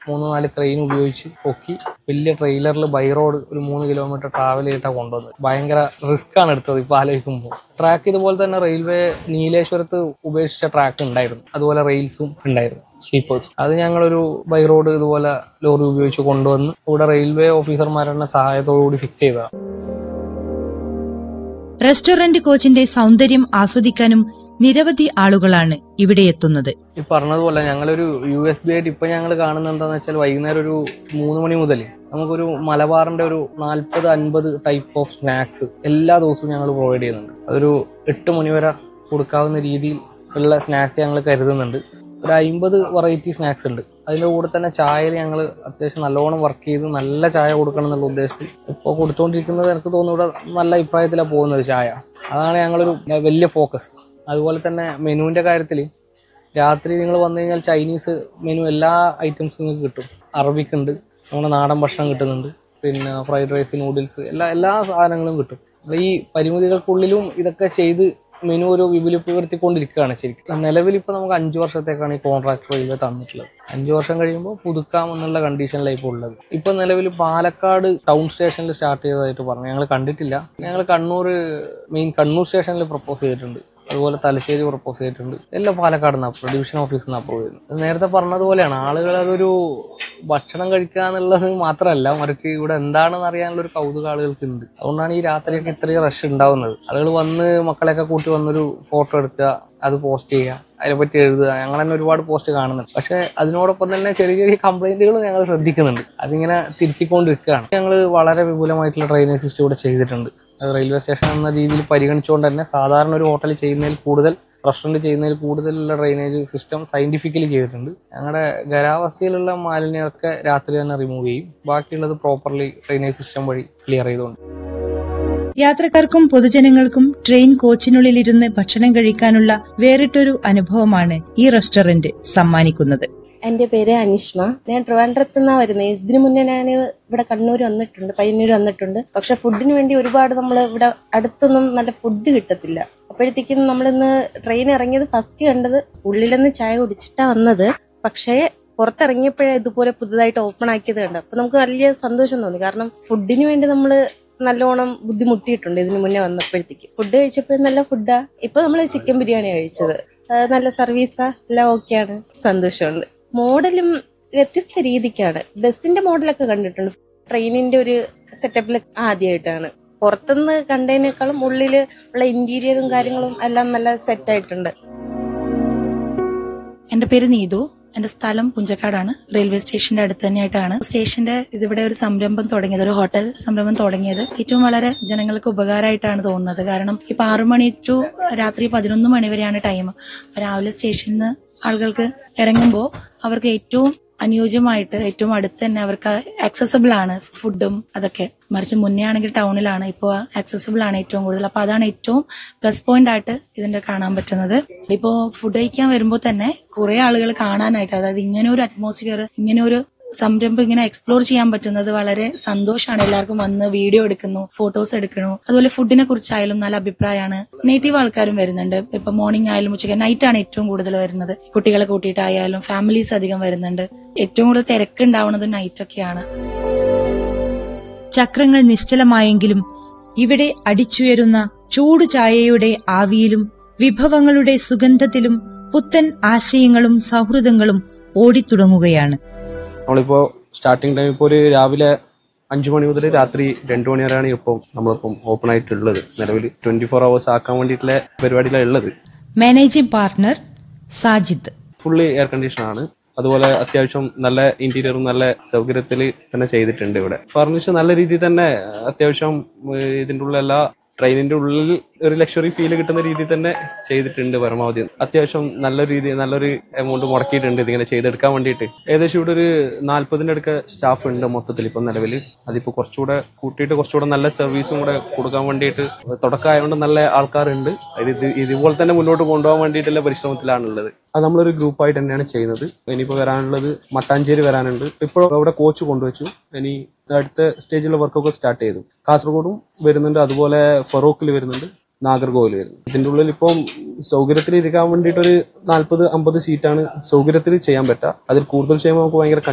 മൂന്ന് നാല് ക്രെയിൻ ഉപയോഗിച്ച് പൊക്കി വലിയ ട്രെയിലറിൽ ബൈ റോഡ് ഒരു മൂന്ന് കിലോമീറ്റർ ട്രാവൽ ചെയ്തിട്ടാണ് കൊണ്ടുവന്നത് ഭയങ്കര റിസ്ക് ആണ് എടുത്തത് ഇപ്പൊ ആലോചിക്കുമ്പോൾ ട്രാക്ക് ഇതുപോലെ തന്നെ റെയിൽവേ നീലേശ്വരത്ത് ഉപേക്ഷിച്ച ട്രാക്ക് ഉണ്ടായിരുന്നു അതുപോലെ റെയിൽസും ഉണ്ടായിരുന്നു സ്ലീപ്പേഴ്സ് അത് ഞങ്ങളൊരു ബൈ റോഡ് ഇതുപോലെ ലോറി ഉപയോഗിച്ച് കൊണ്ടുവന്ന് ഇവിടെ റെയിൽവേ ഓഫീസർമാരുടെ സഹായത്തോടു കൂടി ഫിക്സ് ചെയ്തതാണ് റെസ്റ്റോറന്റ് കോച്ചിന്റെ സൗന്ദര്യം ആസ്വദിക്കാനും നിരവധി ആളുകളാണ് ഇവിടെ എത്തുന്നത് ഈ പറഞ്ഞതുപോലെ ഞങ്ങളൊരു യു എസ് ബി ആയിട്ട് ഇപ്പൊ ഞങ്ങൾ കാണുന്നത് എന്താന്ന് വെച്ചാൽ വൈകുന്നേരം ഒരു മൂന്ന് മണി മുതൽ നമുക്കൊരു മലബാറിന്റെ ഒരു നാൽപ്പത് അൻപത് ടൈപ്പ് ഓഫ് സ്നാക്സ് എല്ലാ ദിവസവും ഞങ്ങൾ പ്രൊവൈഡ് ചെയ്യുന്നുണ്ട് അതൊരു എട്ട് മണി വരെ കൊടുക്കാവുന്ന രീതിയിൽ ഉള്ള സ്നാക്സ് ഞങ്ങൾ കരുതുന്നുണ്ട് ഒരു അമ്പത് വെറൈറ്റി സ്നാക്സ് ഉണ്ട് അതിന്റെ കൂടെ തന്നെ ചായയിൽ ഞങ്ങൾ അത്യാവശ്യം നല്ലോണം വർക്ക് ചെയ്ത് നല്ല ചായ കൊടുക്കണം എന്നുള്ള ഉദ്ദേശത്തിൽ ഇപ്പോൾ കൊടുത്തുകൊണ്ടിരിക്കുന്നത് എനിക്ക് തോന്നുന്നു ഇവിടെ നല്ല അഭിപ്രായത്തിലാണ് പോകുന്നത് ചായ അതാണ് ഞങ്ങളൊരു വലിയ ഫോക്കസ് അതുപോലെ തന്നെ മെനുവിന്റെ കാര്യത്തിൽ രാത്രി നിങ്ങൾ വന്നു കഴിഞ്ഞാൽ ചൈനീസ് മെനു എല്ലാ ഐറ്റംസും നിങ്ങൾക്ക് കിട്ടും അറബിക് ഉണ്ട് നമ്മുടെ നാടൻ ഭക്ഷണം കിട്ടുന്നുണ്ട് പിന്നെ ഫ്രൈഡ് റൈസ് നൂഡിൽസ് എല്ലാ എല്ലാ സാധനങ്ങളും കിട്ടും അപ്പൊ ഈ പരിമിതികൾക്കുള്ളിലും ഇതൊക്കെ ചെയ്ത് മെനു ഒരു വിപുലപ്പെടുത്തിക്കൊണ്ടിരിക്കുകയാണ് ശരിക്കും നിലവിൽ ഇപ്പൊ നമുക്ക് അഞ്ചു വർഷത്തേക്കാണ് ഈ കോൺട്രാക്ട് റെയിൽവേ തന്നിട്ടുള്ളത് അഞ്ചു വർഷം കഴിയുമ്പോൾ പുതുക്കാം എന്നുള്ള കണ്ടീഷനിലാണ് ഇപ്പോൾ ഉള്ളത് ഇപ്പൊ നിലവിൽ പാലക്കാട് ടൗൺ സ്റ്റേഷനിൽ സ്റ്റാർട്ട് ചെയ്തതായിട്ട് പറഞ്ഞു ഞങ്ങൾ കണ്ടിട്ടില്ല ഞങ്ങൾ കണ്ണൂർ മെയിൻ കണ്ണൂർ സ്റ്റേഷനിൽ പ്രപ്പോസ് ചെയ്തിട്ടുണ്ട് അതുപോലെ തലശ്ശേരി പ്രപ്പോസ് ചെയ്തിട്ടുണ്ട് എല്ലാം പാലക്കാട് നിന്ന് ഡിവിഷൻ ഓഫീസിൽ നിന്ന് അപ്രൂവ് ചെയ്യുന്നു ഇത് നേരത്തെ പറഞ്ഞതുപോലെയാണ് ആളുകൾ അതൊരു ഭക്ഷണം കഴിക്കുക എന്നുള്ളത് മാത്രമല്ല മറിച്ച് ഇവിടെ എന്താണെന്ന് അറിയാനുള്ള ഒരു കൗതുക ആളുകൾക്ക് ഉണ്ട് അതുകൊണ്ടാണ് ഈ രാത്രിയൊക്കെ ഇത്രയും റഷ് ഉണ്ടാവുന്നത് ആളുകൾ വന്ന് മക്കളെയൊക്കെ കൂട്ടി വന്നൊരു ഫോട്ടോ എടുക്കുക അത് പോസ്റ്റ് ചെയ്യുക അതിനെപ്പറ്റി എഴുതുക ഞങ്ങൾ തന്നെ ഒരുപാട് പോസ്റ്റ് കാണുന്നുണ്ട് പക്ഷെ അതിനോടൊപ്പം തന്നെ ചെറിയ ചെറിയ കംപ്ലൈന്റുകൾ ഞങ്ങൾ ശ്രദ്ധിക്കുന്നുണ്ട് അതിങ്ങനെ തിരുത്തിക്കൊണ്ടിരിക്കുകയാണ് ഞങ്ങൾ വളരെ വിപുലമായിട്ടുള്ള ട്രെയിനിങ് സിസ്റ്റം ഇവിടെ ചെയ്തിട്ടുണ്ട് അത് റെയിൽവേ സ്റ്റേഷൻ എന്ന രീതിയിൽ പരിഗണിച്ചുകൊണ്ട് തന്നെ സാധാരണ ഒരു ഹോട്ടൽ ചെയ്യുന്നതിൽ കൂടുതൽ റെസ്റ്റോറൻറ്റ് ചെയ്യുന്നതിൽ കൂടുതലുള്ള ഡ്രെയിനേജ് സിസ്റ്റം സയന്റിഫിക്കലി ചെയ്തിട്ടുണ്ട് ഞങ്ങളുടെ ഖരാവസ്ഥയിലുള്ള മാലിന്യമൊക്കെ രാത്രി തന്നെ റിമൂവ് ചെയ്യും ബാക്കിയുള്ളത് പ്രോപ്പർലി ഡ്രെയിനേജ് സിസ്റ്റം വഴി ക്ലിയർ ചെയ്തുകൊണ്ട് യാത്രക്കാർക്കും പൊതുജനങ്ങൾക്കും ട്രെയിൻ കോച്ചിനുള്ളിലിരുന്ന് ഭക്ഷണം കഴിക്കാനുള്ള വേറിട്ടൊരു അനുഭവമാണ് ഈ റെസ്റ്റോറന്റ് സമ്മാനിക്കുന്നത് എന്റെ പേര് അനിഷ്മ ഞാൻ ട്രിവാൻഡ്രത്ത് നിന്നാ വരുന്നത് ഇതിനു മുന്നേ ഞാൻ ഇവിടെ കണ്ണൂർ വന്നിട്ടുണ്ട് പയ്യന്നൂർ വന്നിട്ടുണ്ട് പക്ഷെ ഫുഡിന് വേണ്ടി ഒരുപാട് നമ്മൾ ഇവിടെ അടുത്തൊന്നും നല്ല ഫുഡ് കിട്ടത്തില്ല അപ്പോഴത്തേക്കും നമ്മളിന്ന് ട്രെയിൻ ഇറങ്ങിയത് ഫസ്റ്റ് കണ്ടത് ഉള്ളിലൊന്ന് ചായ കുടിച്ചിട്ടാ വന്നത് പക്ഷേ പുറത്തിറങ്ങിയപ്പോഴേ ഇതുപോലെ പുതുതായിട്ട് ഓപ്പൺ ആക്കിയത് കണ്ടു അപ്പൊ നമുക്ക് വലിയ സന്തോഷം തോന്നി കാരണം ഫുഡിന് വേണ്ടി നമ്മൾ നല്ലോണം ബുദ്ധിമുട്ടിയിട്ടുണ്ട് ഇതിനു മുന്നേ വന്നപ്പോഴത്തേക്ക് ഫുഡ് കഴിച്ചപ്പോഴും നല്ല ഫുഡാ ഇപ്പൊ നമ്മൾ ചിക്കൻ ബിരിയാണി കഴിച്ചത് ആ, നല്ല സർവീസാ എല്ലാം ഓക്കെയാണ് സന്തോഷമുണ്ട് മോഡലും വ്യത്യസ്ത രീതിക്കാണ് ബസ്സിന്റെ മോഡലൊക്കെ കണ്ടിട്ടുണ്ട് ട്രെയിനിന്റെ ഒരു സെറ്റപ്പിൽ ആദ്യമായിട്ടാണ് പുറത്തുനിന്ന് കണ്ടതിനേക്കാളും ഉള്ളില് ഉള്ള ഇന്റീരിയറും കാര്യങ്ങളും എല്ലാം നല്ല സെറ്റ് ആയിട്ടുണ്ട് എന്റെ പേര് നീതു എന്റെ സ്ഥലം പുഞ്ചക്കാടാണ് റെയിൽവേ സ്റ്റേഷന്റെ അടുത്ത് തന്നെയായിട്ടാണ് സ്റ്റേഷന്റെ ഇതിവിടെ ഒരു സംരംഭം തുടങ്ങിയത് ഒരു ഹോട്ടൽ സംരംഭം തുടങ്ങിയത് ഏറ്റവും വളരെ ജനങ്ങൾക്ക് ഉപകാരമായിട്ടാണ് തോന്നുന്നത് കാരണം ഇപ്പൊ ആറു മണി ടു രാത്രി പതിനൊന്ന് മണി വരെയാണ് ടൈം രാവിലെ സ്റ്റേഷനിൽ നിന്ന് ആളുകൾക്ക് ഇറങ്ങുമ്പോൾ അവർക്ക് ഏറ്റവും അനുയോജ്യമായിട്ട് ഏറ്റവും അടുത്ത് തന്നെ അവർക്ക് ആക്സസബിൾ ആണ് ഫുഡും അതൊക്കെ മറിച്ച് മുന്നേ ആണെങ്കിൽ ടൗണിലാണ് ഇപ്പോൾ ആക്സസബിൾ ആണ് ഏറ്റവും കൂടുതൽ അപ്പൊ അതാണ് ഏറ്റവും പ്ലസ് പോയിന്റ് ആയിട്ട് ഇതിന്റെ കാണാൻ പറ്റുന്നത് ഇപ്പോ ഫുഡ് കഴിക്കാൻ വരുമ്പോൾ തന്നെ കുറെ ആളുകൾ കാണാനായിട്ട് അതായത് ഇങ്ങനെ ഒരു അറ്റ്മോസ്ഫിയർ ഇങ്ങനെ ഒരു സംരംഭം ഇങ്ങനെ എക്സ്പ്ലോർ ചെയ്യാൻ പറ്റുന്നത് വളരെ സന്തോഷമാണ് എല്ലാവർക്കും വന്ന് വീഡിയോ എടുക്കുന്നു ഫോട്ടോസ് എടുക്കണു അതുപോലെ ഫുഡിനെ കുറിച്ചായാലും നല്ല അഭിപ്രായമാണ് നേറ്റീവ് ആൾക്കാരും വരുന്നുണ്ട് ഇപ്പൊ മോർണിംഗ് ആയാലും ഉച്ചയ്ക്ക് നൈറ്റ് ആണ് ഏറ്റവും കൂടുതൽ വരുന്നത് കുട്ടികളെ കൂട്ടിയിട്ടായാലും ഫാമിലീസ് അധികം വരുന്നുണ്ട് ഏറ്റവും കൂടുതൽ തിരക്കുണ്ടാവുന്നത് നൈറ്റ് ഒക്കെയാണ് ചക്രങ്ങൾ നിശ്ചലമായെങ്കിലും ഇവിടെ അടിച്ചുയരുന്ന ചൂടു ചായയുടെ ആവിയിലും വിഭവങ്ങളുടെ സുഗന്ധത്തിലും പുത്തൻ ആശയങ്ങളും സൗഹൃദങ്ങളും ഓടിത്തുടങ്ങുകയാണ് നമ്മളിപ്പോ സ്റ്റാർട്ടിംഗ് ടൈം ഇപ്പോൾ ഒരു രാവിലെ അഞ്ചു മണി മുതൽ രാത്രി രണ്ടു മണി വരെയാണ് ഇപ്പം നമ്മളിപ്പം ഓപ്പൺ ആയിട്ടുള്ളത് നിലവിൽ ട്വന്റി ഫോർ അവേഴ്സ് ആക്കാൻ വേണ്ടിയിട്ടുള്ള പരിപാടിയിലാണ് ഉള്ളത് managing partner Sajid fully air condition ആണ് അതുപോലെ അത്യാവശ്യം നല്ല ഇന്റീരിയറും നല്ല സൗകര്യത്തിൽ തന്നെ ചെയ്തിട്ടുണ്ട് ഇവിടെ ഫർണിച്ചർ നല്ല രീതിയിൽ തന്നെ അത്യാവശ്യം ഏഹ്, ഇതിന്റെ ഉള്ള എല്ലാ ട്രെയിനിന്റെ ഉള്ളിൽ ഒരു ലക്ഷറി ഫീൽ കിട്ടുന്ന രീതിയിൽ തന്നെ ചെയ്തിട്ടുണ്ട് പരമാവധി അത്യാവശ്യം നല്ല രീതി നല്ലൊരു എമൗണ്ട് മുടക്കിയിട്ടുണ്ട് ഇതിങ്ങനെ ചെയ്തെടുക്കാൻ വേണ്ടിയിട്ട് ഏകദേശം ഇവിടെ ഒരു നാല്പതിന്റെ അടുക്ക സ്റ്റാഫ് ഉണ്ട് മൊത്തത്തിൽ ഇപ്പം നിലവിൽ അതിപ്പോ കുറച്ചുകൂടെ കൂട്ടിയിട്ട് കുറച്ചുകൂടെ നല്ല സർവീസും കൂടെ കൊടുക്കാൻ വേണ്ടിയിട്ട് തുടക്കമായതുകൊണ്ട് നല്ല ആൾക്കാരുണ്ട് അത് ഇത് ഇതുപോലെ തന്നെ മുന്നോട്ട് കൊണ്ടുപോകാൻ വേണ്ടിയിട്ടുള്ള പരിശ്രമത്തിലാണുള്ളത് അത് നമ്മളൊരു ഗ്രൂപ്പായിട്ട് തന്നെയാണ് ചെയ്യുന്നത് ഇനിയിപ്പോൾ വരാനുള്ളത് മട്ടാഞ്ചേരി വരാനുണ്ട് ഇപ്പോൾ അവിടെ കോച്ച് കൊണ്ടുവച്ചു ഇനി അടുത്ത സ്റ്റേജിലുള്ള വർക്കൊക്കെ സ്റ്റാർട്ട് ചെയ്തു കാസർഗോഡും വരുന്നുണ്ട് അതുപോലെ ഫറോക്കിൽ വരുന്നുണ്ട് നാഗർകോവിൽ വരുന്നു ഇതിന്റെ ഉള്ളിൽ ഇപ്പം സൗകര്യത്തിൽ ഇരിക്കാൻ വേണ്ടിയിട്ട് ഒരു നാല്പത് അമ്പത് സീറ്റാണ് സൗകര്യത്തിൽ ചെയ്യാൻ പറ്റുക അതിൽ കൂടുതൽ ചെയ്യുമ്പോൾ നമുക്ക് ഭയങ്കര